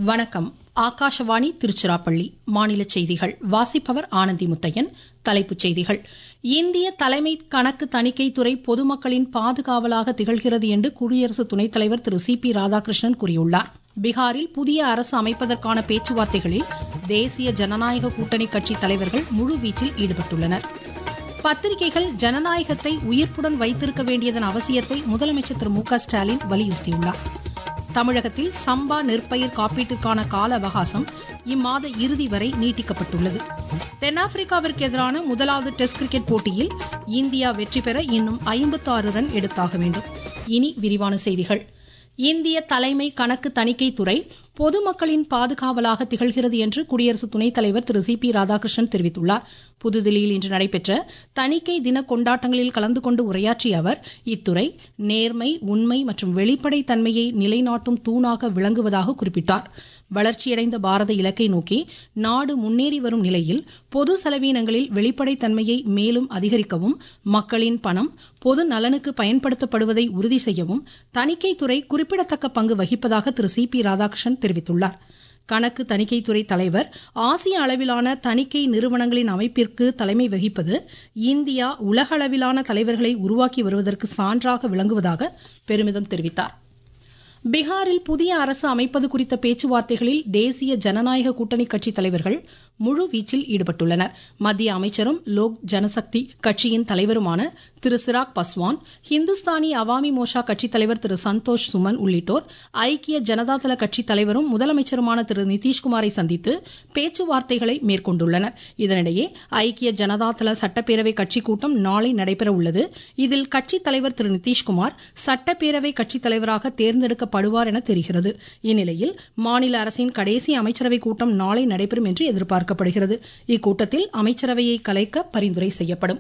வணக்கம் ஆகாஷவாணி திருச்சிராப்பள்ளி மாநில செய்திகள் வாசிப்பவர் ஆனந்தி முத்தையன் தலைப்புச் செய்திகள் இந்திய தலைமை கணக்கு தணிக்கை துறை பொதுமக்களின் பாதுகாவலாக திகழ்கிறது என்று குடியரசு துணைத் தலைவர் திரு சி பி ராதாகிருஷ்ணன் கூறியுள்ளார் பீகாரில் புதிய அரசு அமைப்பதற்கான பேச்சுவார்த்தைகளில் தேசிய ஜனநாயக கூட்டணி கட்சி தலைவர்கள் முழுவீச்சில் ஈடுபட்டுள்ளனர் பத்திரிகைகள் ஜனநாயகத்தை உயிர்ப்புடன் வைத்திருக்க வேண்டியதன் அவசியத்தை முதலமைச்சர் திரு மு க ஸ்டாலின் வலியுறுத்தியுள்ளார் தமிழகத்தில் சம்பா நெற்பயிர் காப்பீட்டிற்கான கால அவகாசம் இம்மாத இறுதி வரை நீட்டிக்கப்பட்டுள்ளது தென்னாப்பிரிக்காவிற்கு எதிரான முதலாவது டெஸ்ட் கிரிக்கெட் போட்டியில் இந்தியா வெற்றி பெற இன்னும் ஐம்பத்து ஆறு ரன் எடுத்தாக வேண்டும் இனி விரிவான செய்திகள் இந்திய தலைமை கணக்கு தணிக்கை துறை பொதுமக்களின் பாதுகாவலாக திகழ்கிறது என்று குடியரசு துணைத் தலைவர் திரு சி பி ராதாகிருஷ்ணன் தெரிவித்துள்ளார் புதுதில்லியில் இன்று நடைபெற்ற தணிக்கை தின கொண்டாட்டங்களில் கலந்து கொண்டு உரையாற்றிய அவர் இத்துறை நேர்மை உண்மை மற்றும் வெளிப்படைத் தன்மையை நிலைநாட்டும் தூணாக விளங்குவதாக குறிப்பிட்டார் வளர்ச்சியடைந்த பாரத இலக்கை நோக்கி நாடு முன்னேறி வரும் நிலையில் பொது செலவீனங்களில் வெளிப்படைத் தன்மையை மேலும் அதிகரிக்கவும் மக்களின் பணம் பொது நலனுக்கு பயன்படுத்தப்படுவதை உறுதி செய்யவும் தணிக்கைத்துறை குறிப்பிடத்தக்க பங்கு வகிப்பதாக திரு சி பி ராதாகிருஷ்ணன் தெரிவித்துள்ளார் கணக்கு தணிக்கைத்துறை தலைவர் ஆசிய அளவிலான தணிக்கை நிறுவனங்களின் அமைப்பிற்கு தலைமை வகிப்பது இந்தியா உலக அளவிலான தலைவர்களை உருவாக்கி வருவதற்கு சான்றாக விளங்குவதாக பெருமிதம் தெரிவித்தார் பீகாரில் புதிய அரசு அமைப்பது குறித்த பேச்சுவார்த்தைகளில் தேசிய ஜனநாயக கூட்டணி கட்சி தலைவர்கள் முழு வீச்சில் ஈடுபட்டுள்ளனர் மத்திய அமைச்சரும் லோக் ஜனசக்தி கட்சியின் தலைவருமான திரு சிராக் பஸ்வான் ஹிந்துஸ்தானி அவாமி மோர்ச்சா கட்சித் தலைவர் திரு சந்தோஷ் சுமன் உள்ளிட்டோர் ஐக்கிய ஜனதாதள கட்சித் தலைவரும் முதலமைச்சருமான திரு நிதிஷ்குமாரை சந்தித்து பேச்சுவார்த்தைகளை மேற்கொண்டுள்ளனர் இதனிடையே ஐக்கிய ஜனதாதள சட்டப்பேரவை கட்சி கூட்டம் நாளை நடைபெற உள்ளது இதில் கட்சித் தலைவர் திரு நிதிஷ்குமார் சட்டப்பேரவை கட்சித் தலைவராக தேர்ந்தெடுக்கப்படுவார் என தெரிகிறது இந்நிலையில் மாநில அரசின் கடைசி அமைச்சரவை கூட்டம் நாளை நடைபெறும் என்று எதிர்பார்க்கப்படுகிறது இக்கூட்டத்தில் அமைச்சரவையை கலைக்க பரிந்துரை செய்யப்படும்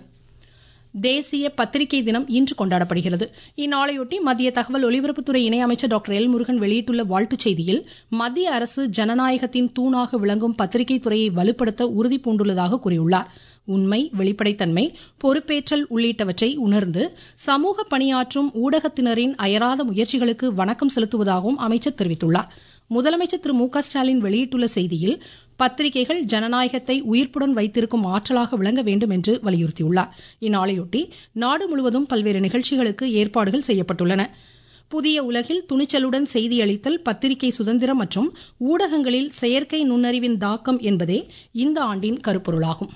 தேசிய பத்திரிகை தினம் இன்று கொண்டாடப்படுகிறது இந்நாளையொட்டி மத்திய தகவல் ஒலிபரப்புத்துறை இணையமைச்சர் டாக்டர் எல் முருகன் வெளியிட்டுள்ள வாழ்த்துச் செய்தியில் மத்திய அரசு ஜனநாயகத்தின் தூணாக விளங்கும் பத்திரிகை துறையை வலுப்படுத்த உறுதி பூண்டுள்ளதாக கூறியுள்ளார் உண்மை வெளிப்படைத்தன்மை பொறுப்பேற்றல் உள்ளிட்டவற்றை உணர்ந்து சமூக பணியாற்றும் ஊடகத்தினரின் அயராத முயற்சிகளுக்கு வணக்கம் செலுத்துவதாகவும் அமைச்சர் தெரிவித்துள்ளார் முதலமைச்சர் திரு மு க ஸ்டாலின் வெளியிட்டுள்ள செய்தியில் பத்திரிகைகள் ஜனநாயகத்தை உயிர்ப்புடன் வைத்திருக்கும் ஆற்றலாக விளங்க வேண்டும் என்று வலியுறுத்தியுள்ளார் இந்நாளையொட்டி நாடு முழுவதும் பல்வேறு நிகழ்ச்சிகளுக்கு ஏற்பாடுகள் செய்யப்பட்டுள்ளன புதிய உலகில் துணிச்சலுடன் செய்தியளித்தல் பத்திரிகை சுதந்திரம் மற்றும் ஊடகங்களில் செயற்கை நுண்ணறிவின் தாக்கம் என்பதே இந்த ஆண்டின் கருப்பொருளாகும்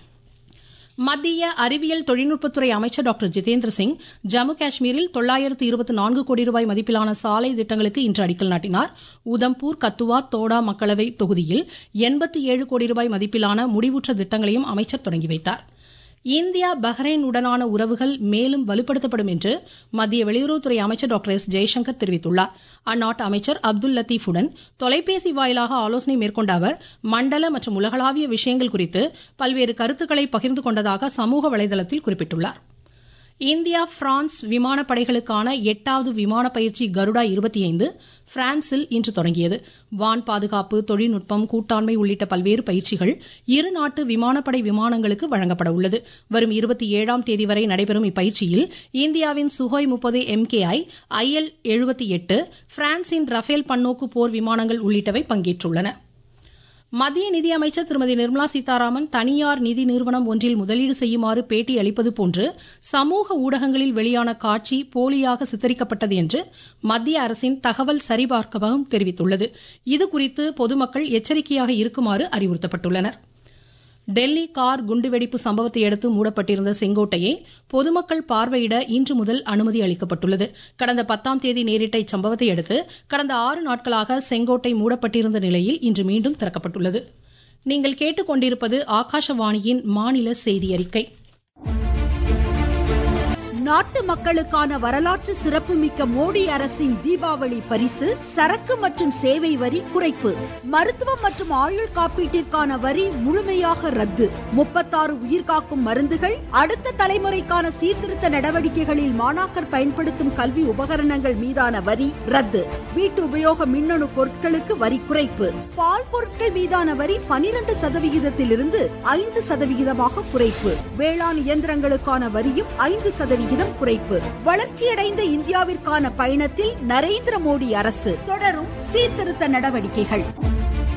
மத்திய அறிவியல் தொழில்நுட்பத்துறை அமைச்சர் டாக்டர் ஜிதேந்திர சிங் ஜம்மு காஷ்மீரில் தொள்ளாயிரத்து இருபத்தி நான்கு கோடி ரூபாய் மதிப்பிலான சாலை திட்டங்களுக்கு இன்று அடிக்கல் நாட்டினார் உதம்பூர் கத்துவா தோடா மக்களவை தொகுதியில் எண்பத்தி ஏழு கோடி ரூபாய் மதிப்பிலான முடிவுற்ற திட்டங்களையும் அமைச்சர் தொடங்கி வைத்தார் இந்தியா பஹ்ரைன் உடனான உறவுகள் மேலும் வலுப்படுத்தப்படும் என்று மத்திய வெளியுறவுத்துறை அமைச்சர் டாக்டர் எஸ் ஜெய்சங்கர் தெரிவித்துள்ளார் அந்நாட்டு அமைச்சர் அப்துல் லத்தீஃபுடன் தொலைபேசி வாயிலாக ஆலோசனை மேற்கொண்ட அவர் மண்டல மற்றும் உலகளாவிய விஷயங்கள் குறித்து பல்வேறு கருத்துக்களை பகிர்ந்து கொண்டதாக சமூக வலைதளத்தில் குறிப்பிட்டுள்ளார் இந்தியா பிரான்ஸ் விமானப்படைகளுக்கான எட்டாவது விமான பயிற்சி கருடா இருபத்தி ஐந்து பிரான்சில் இன்று தொடங்கியது வான் பாதுகாப்பு தொழில்நுட்பம் கூட்டாண்மை உள்ளிட்ட பல்வேறு பயிற்சிகள் இரு நாட்டு விமானப்படை விமானங்களுக்கு வழங்கப்பட உள்ளது வரும் இருபத்தி ஏழாம் தேதி வரை நடைபெறும் இப்பயிற்சியில் இந்தியாவின் சுஹோய் முப்பது எம்கேஐ ஐஎல் எழுபத்தி எட்டு பிரான்சின் ரஃபேல் பன்னோக்கு போர் விமானங்கள் உள்ளிட்டவை பங்கேற்றுள்ளன மத்திய நிதியமைச்சர் திருமதி நிர்மலா சீதாராமன் தனியார் நிதி நிறுவனம் ஒன்றில் முதலீடு செய்யுமாறு பேட்டி அளிப்பது போன்று சமூக ஊடகங்களில் வெளியான காட்சி போலியாக சித்தரிக்கப்பட்டது என்று மத்திய அரசின் தகவல் சரிபார்ப்பகம் தெரிவித்துள்ளது இதுகுறித்து பொதுமக்கள் எச்சரிக்கையாக இருக்குமாறு அறிவுறுத்தப்பட்டுள்ளனா் டெல்லி கார் குண்டுவெடிப்பு சம்பவத்தை அடுத்து மூடப்பட்டிருந்த செங்கோட்டையை பொதுமக்கள் பார்வையிட இன்று முதல் அனுமதி அளிக்கப்பட்டுள்ளது கடந்த பத்தாம் தேதி நேரிட்ட இச்சம்பவத்தை அடுத்து கடந்த ஆறு நாட்களாக செங்கோட்டை மூடப்பட்டிருந்த நிலையில் இன்று மீண்டும் திறக்கப்பட்டுள்ளது நீங்கள் கேட்டுக்கொண்டிருப்பது ஆகாஷவாணியின் மாநில செய்தி அறிக்கை நாட்டு மக்களுக்கான வரலாற்று சிறப்புமிக்க மோடி அரசின் தீபாவளி பரிசு சரக்கு மற்றும் சேவை வரி குறைப்பு மருத்துவம் மற்றும் ஆயுள் காப்பீட்டிற்கான வரி முழுமையாக ரத்து முப்பத்தாறு உயிர்காக்கும் மருந்துகள் அடுத்த தலைமுறைக்கான சீர்திருத்த நடவடிக்கைகளில் மாணாக்கர் பயன்படுத்தும் கல்வி உபகரணங்கள் மீதான வரி ரத்து வீட்டு உபயோக மின்னணு பொருட்களுக்கு வரி குறைப்பு பால் பொருட்கள் மீதான வரி பனிரெண்டு சதவிகிதத்திலிருந்து ஐந்து சதவிகிதமாக குறைப்பு வேளாண் இயந்திரங்களுக்கான வரியும் ஐந்து சதவிகிதம் சதவிகிதம் குறைப்பு வளர்ச்சியடைந்த இந்தியாவிற்கான பயணத்தில் நரேந்திர மோடி அரசு தொடரும் சீர்திருத்த நடவடிக்கைகள்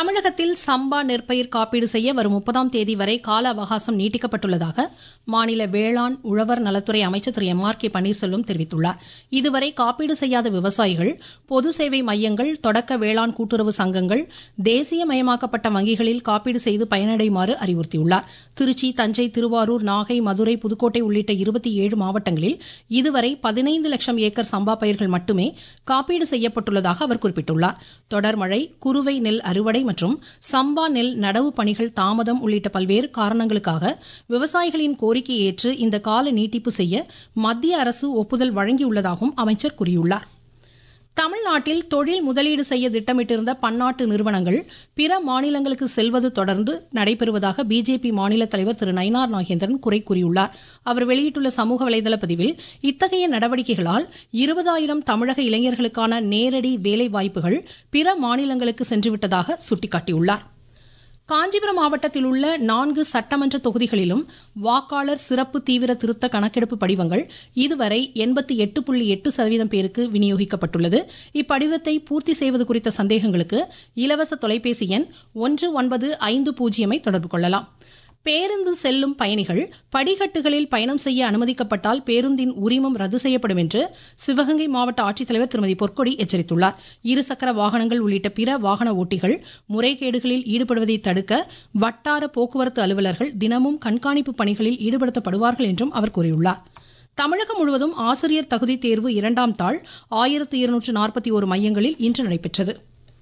தமிழகத்தில் சம்பா நெற்பயிர் காப்பீடு செய்ய வரும் முப்பதாம் தேதி வரை கால அவகாசம் நீட்டிக்கப்பட்டுள்ளதாக மாநில வேளாண் உழவர் நலத்துறை அமைச்சர் Thiru M R K Panneerselvam தெரிவித்துள்ளார் இதுவரை காப்பீடு செய்யாத விவசாயிகள் பொது சேவை மையங்கள் தொடக்க வேளாண் கூட்டுறவு சங்கங்கள் தேசியமயமாக்கப்பட்ட வங்கிகளில் காப்பீடு செய்து பயனடையுமாறு அறிவுறுத்தியுள்ளார் திருச்சி தஞ்சை திருவாரூர் நாகை மதுரை புதுக்கோட்டை உள்ளிட்ட இருபத்தி ஏழு மாவட்டங்களில் இதுவரை பதினைந்து லட்சம் ஏக்கர் சம்பா பயிர்கள் மட்டுமே காப்பீடு செய்யப்பட்டுள்ளதாக அவர் குறிப்பிட்டுள்ளார் தொடர் மழை குறுவை நெல் அறுவடை மற்றும் சம்பா நெல் நடவு பணிகள் தாமதம் உள்ளிட்ட பல்வேறு காரணங்களுக்காக விவசாயிகளின் கோரிக்கையை ஏற்று இந்த கால நீட்டிப்பு செய்ய மத்திய அரசு ஒப்புதல் வழங்கியுள்ளதாகவும் அமைச்சர் கூறியுள்ளார் தமிழ்நாட்டில் தொழில் முதலீடு செய்ய திட்டமிட்டிருந்த பன்னாட்டு நிறுவனங்கள் பிற மாநிலங்களுக்கு செல்வது தொடர்ந்து நடைபெறுவதாக பிஜேபி மாநில தலைவர் திரு நயினார் நாகேந்திரன் குறை கூறியுள்ளார் அவர் வெளியிட்டுள்ள சமூக வலைதள பதிவில் இத்தகைய நடவடிக்கைகளால் இருபதாயிரம் தமிழக இளைஞர்களுக்கான நேரடி வேலை வாய்ப்புகள் பிற மாநிலங்களுக்கு சென்றுவிட்டதாக சுட்டிக்காட்டியுள்ளார் காஞ்சிபுரம் மாவட்டத்தில் உள்ள நான்கு சட்டமன்ற தொகுதிகளிலும் வாக்காளர் சிறப்பு தீவிர திருத்த கணக்கெடுப்பு படிவங்கள் இதுவரை எண்பத்தி எட்டு புள்ளி எட்டு சதவீதம் பேருக்கு விநியோகிக்கப்பட்டுள்ளது இப்படிவத்தை பூர்த்தி செய்வது குறித்த சந்தேகங்களுக்கு இலவச தொலைபேசி எண் ஒன்று ஒன்பது ஐந்து பூஜ்ஜியமை தொடர்பு கொள்ளலாம் பேருந்து செல்லும் பயணிகள் படிக்கட்டுகளில் பயணம் செய்ய அனுமதிக்கப்பட்டால் பேருந்தின் உரிமம் ரத்து செய்யப்படும் என்று சிவகங்கை மாவட்ட ஆட்சித்தலைவர் திருமதி பொற்கொடி எச்சரித்துள்ளார் இருசக்கர வாகனங்கள் உள்ளிட்ட பிற வாகன ஓட்டிகள் முறைகேடுகளில் ஈடுபடுவதை தடுக்க வட்டார போக்குவரத்து அலுவலர்கள் தினமும் கண்காணிப்பு பணிகளில் ஈடுபடுத்தப்படுவார்கள் என்றும் அவர் கூறியுள்ளார் தமிழகம் முழுவதும் ஆசிரியர் தகுதி தேர்வு இரண்டாம் தாள் ஆயிரத்து இருநூற்று நாற்பத்தி ஒரு மையங்களில் இன்று நடைபெற்றது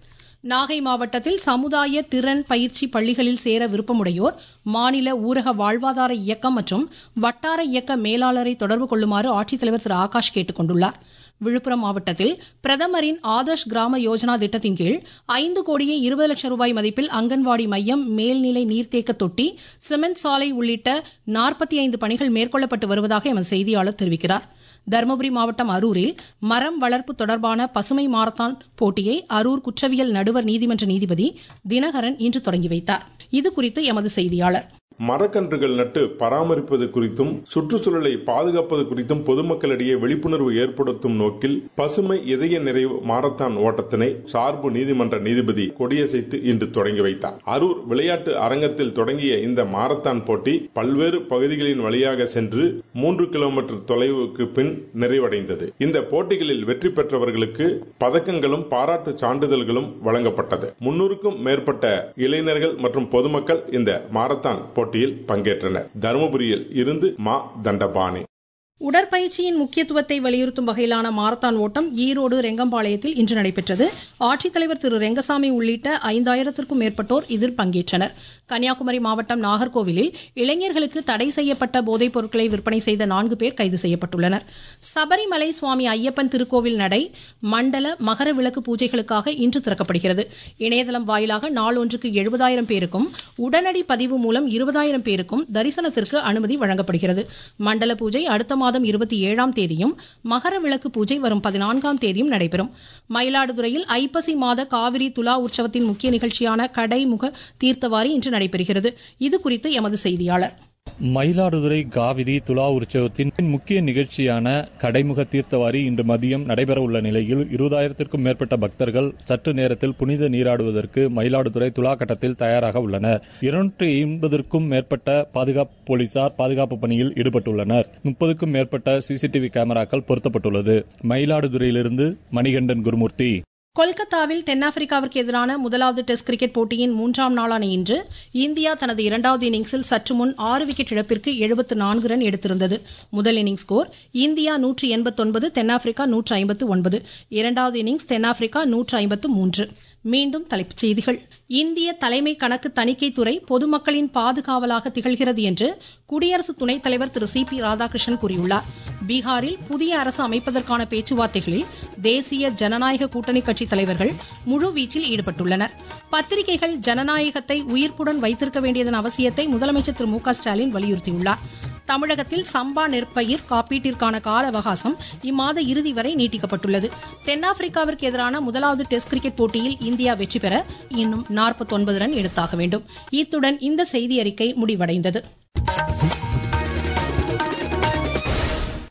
நாகை மாவட்டத்தில் சமுதாய திறன் பயிற்சி பள்ளிகளில் சேர விருப்பமுடையோர் மாநில ஊரக வாழ்வாதார இயக்கம் மற்றும் வட்டார இயக்க மேலாளரை தொடர்பு கொள்ளுமாறு ஆட்சித்தலைவர் திரு ஆகாஷ் கேட்டுக் கொண்டுள்ளார் விழுப்புரம் மாவட்டத்தில் பிரதமரின் ஆதர்ஷ் கிராம யோஜனா திட்டத்தின் கீழ் ஐந்து கோடியே இருபது லட்சம் ரூபாய் மதிப்பில் அங்கன்வாடி மையம் மேல்நிலை நீர்த்தேக்க தொட்டி சிமெண்ட் சாலை உள்ளிட்ட நாற்பத்தி ஐந்து பணிகள் மேற்கொள்ளப்பட்டு வருவதாக எமது செய்தியாளர் தெரிவிக்கிறார் தருமபுரி மாவட்டம் அரூரில் மரம் வளர்ப்பு தொடர்பான பசுமை மாரத்தான் போட்டியை அரூர் குற்றவியல் நடுவர் நீதிமன்ற நீதிபதி தினகரன் இன்று தொடங்கி வைத்தார் இதுகுறித்து எமது செய்தியாளர் மரக்கன்றுகள் நட்டு பராமரிப்பது குறித்தும் சுற்றுச்சூழலை பாதுகாப்பது குறித்தும் பொதுமக்களிடையே விழிப்புணர்வு ஏற்படுத்தும் நோக்கில் பசுமை இதய நிறைவு மாரத்தான் ஓட்டத்தினை சார்பு நீதிமன்ற நீதிபதி கொடியசைத்து இன்று தொடங்கி வைத்தார் அரூர் விளையாட்டு அரங்கத்தில் தொடங்கிய இந்த மாரத்தான் போட்டி பல்வேறு பகுதிகளின் வழியாக சென்று மூன்று கிலோமீட்டர் தொலைவுக்கு பின் நிறைவடைந்தது இந்த போட்டிகளில் வெற்றி பெற்றவர்களுக்கு பதக்கங்களும் பாராட்டு சான்றிதழ்களும் வழங்கப்பட்டது முன்னூறுக்கும் மேற்பட்ட இளைஞர்கள் மற்றும் பொதுமக்கள் இந்த மாரத்தான் போட்டி போட்டியில் பங்கேற்றனர் தருமபுரியில் இருந்து மா தண்டபாணி உடற்பயிற்சியின் முக்கியத்துவத்தை வலியுறுத்தும் வகையிலான மாரத்தான் ஓட்டம் ஈரோடு ரெங்கம்பாளையத்தில் இன்று நடைபெற்றது ஆட்சித்தலைவர் திரு ரெங்கசாமி உள்ளிட்ட ஐந்தாயிரத்திற்கும் மேற்பட்டோர் இதில் பங்கேற்றனர் கன்னியாகுமரி மாவட்டம் நாகர்கோவிலில் இளைஞர்களுக்கு தடை செய்யப்பட்ட போதைப் பொருட்களை விற்பனை செய்த நான்கு பேர் கைது செய்யப்பட்டுள்ளனர் சபரிமலை சுவாமி ஐயப்பன் திருக்கோவில் நடை மண்டல மகர விளக்கு பூஜைகளுக்காக இன்று திறக்கப்படுகிறது இணையதளம் வாயிலாக நாள் ஒன்றுக்கு எழுபதாயிரம் பேருக்கும் உடனடி பதிவு மூலம் இருபதாயிரம் பேருக்கும் தரிசனத்திற்கு அனுமதி வழங்கப்படுகிறது மண்டல பூஜை அடுத்த மாதம் இருபத்தி ஏழாம் தேதியும் மகர விளக்கு பூஜை வரும் பதினான்காம் தேதியும் நடைபெறும் மயிலாடுதுறையில் ஐப்பசி மாத காவிரி துலா உற்சவத்தின் முக்கிய நிகழ்ச்சியான கடைமுக தீர்த்தவாரி இன்று நடைபெறுகிறது இதுகுறித்து எமது செய்தியாளர் மயிலாடுதுறை காவிரி துலா உற்சவத்தின் முக்கிய நிகழ்ச்சியான கடைமுக தீர்த்தவாரி இன்று மதியம் நடைபெறவுள்ள நிலையில் இருபதாயிரத்திற்கும் மேற்பட்ட பக்தர்கள் சற்று நேரத்தில் புனித நீராடுவதற்கு மயிலாடுதுறை துலா கட்டத்தில் தயாராக உள்ளனர் இருநூற்றி ஐம்பதற்கும் மேற்பட்ட பாதுகாப்பு போலீசார் பாதுகாப்பு பணியில் ஈடுபட்டுள்ளனர் முப்பதுக்கும் மேற்பட்ட சிசிடிவி கேமராக்கள் பொருத்தப்பட்டுள்ளது மயிலாடுதுறையிலிருந்து மணிகண்டன் குருமூர்த்தி கொல்கத்தாவில் தென்னாப்பிரிக்காவிற்கு எதிரான முதலாவது டெஸ்ட் கிரிக்கெட் போட்டியின் மூன்றாம் நாளான இன்று இந்தியா தனது இரண்டாவது இன்னிங்ஸில் சற்று முன் ஆறு விக்கெட் இழப்பிற்கு எழுபத்து நான்கு ரன் எடுத்திருந்தது முதல் இன்னிங்ஸ் ஸ்கோர் இந்தியா நூற்று எண்பத்தொன்பது தென்னாப்பிரிக்கா நூற்று ஐம்பத்து ஒன்பது இரண்டாவது இன்னிங்ஸ் தென்னாப்பிரிக்கா நூற்று ஐம்பத்து மூன்று மீண்டும் தலைப்புச் செய்திகள் இந்திய தலைமை கணக்கு தணிக்கை துறை பொதுமக்களின் பாதுகாவலாக திகழ்கிறது என்று குடியரசு துணைத் தலைவர் திரு சி பி ராதாகிருஷ்ணன் கூறியுள்ளார் பீகாரில் புதிய அரசு அமைப்பதற்கான பேச்சுவார்த்தைகளில் தேசிய ஜனநாயக கூட்டணி கட்சி தலைவர்கள் முழுவீச்சில் ஈடுபட்டுள்ளனர் பத்திரிகைகள் ஜனநாயகத்தை உயிர்ப்புடன் வைத்திருக்க வேண்டியதன் அவசியத்தை முதலமைச்சர் திரு மு க ஸ்டாலின் வலியுறுத்தியுள்ளார் தமிழகத்தில் சம்பா நெற்பயிர் காப்பீட்டிற்கான கால அவகாசம் இம்மாத இறுதி வரை நீட்டிக்கப்பட்டுள்ளது தென்னாப்பிரிக்காவிற்கு எதிரான முதலாவது டெஸ்ட் கிரிக்கெட் போட்டியில் இந்தியா வெற்றி பெற இன்னும் நாற்பத்தொன்பது ரன் எடுத்தாக வேண்டும் இத்துடன் இந்த செய்தி அறிக்கை முடிவடைந்தது